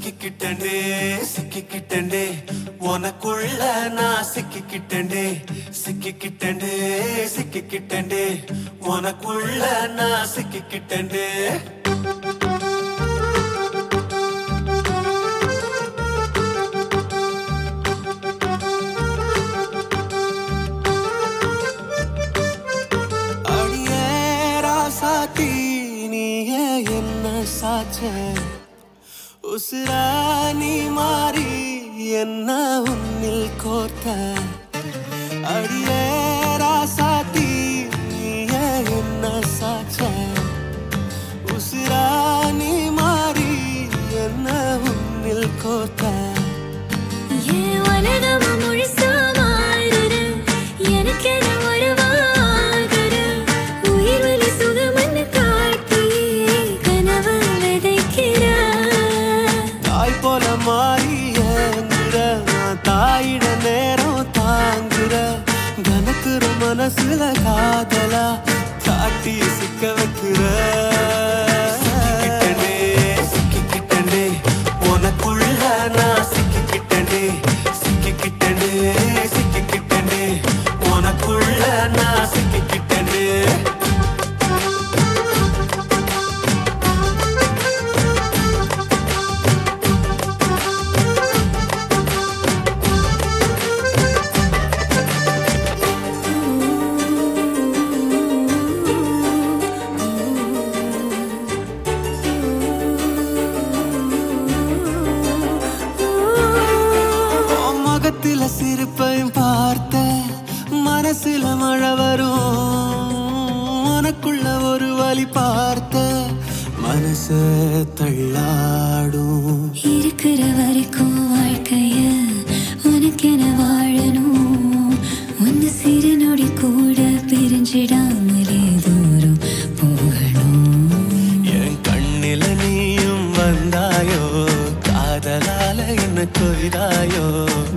சிக்கிக்கிட்டண்டே சிக்கிக்கிட்டண்டே உனக்குள்ள நான் சிக்கிக்கிட்டண்டே சிக்கிக்கிட்டண்டே சிக்கிக்கிட்டண்டே உனக்குள்ள நான் சிக்கிக்கிட்டண்டே அடியே ராசாத்தி நீயே என்ன சாச்ச உசுரா நீ மாறி என்ன உன்னில் கோர்த்த அடியே ராசாத்தி நீயே என்ன சாச்ச உசுரா நீ மாறி என்ன உன்னில் கோர்த்த ஏன் உலகமும் முழுசா மாறுது? எனக்கென ஒரு வாகுது. உயிர் வலி சுகமன்னு காட்டி கனவு விதைக்கிற. தாய் போல மாறி ஏங்குற நான் தாயிட நேரம் தாங்குற கனக்குற மனசுல காதலா காட்டி சிக்க வைக்கிற சிக்கிக்கிட்டனே, சிக்கிக்கிட்டனே, உனக்குள்ள நான் சிக்கிக்கிட்டனே, சிக்கிக்கிட்டனே, சிக்கிக்கிட்டனே, உனக்குள்ள நான் சிக்கிக்கிட்டனே உன் முகத்தில சிரிப்பையும் பார்த்த மனசுல மழை வரும் உனக்குள்ள ஒரு வழி பார்த்த மனச தள்ளாடும் இருக்கிற வரைக்கும் வாழ்க்கைய உனக்கென வாழணும் ஒன்னு சிறு நொடி கூட பிரிஞ்சிடாமலே தூரம் போகணும் என் கண்ணில நீயும் வந்தாயோ காதலால என்ன கொய்தாயோ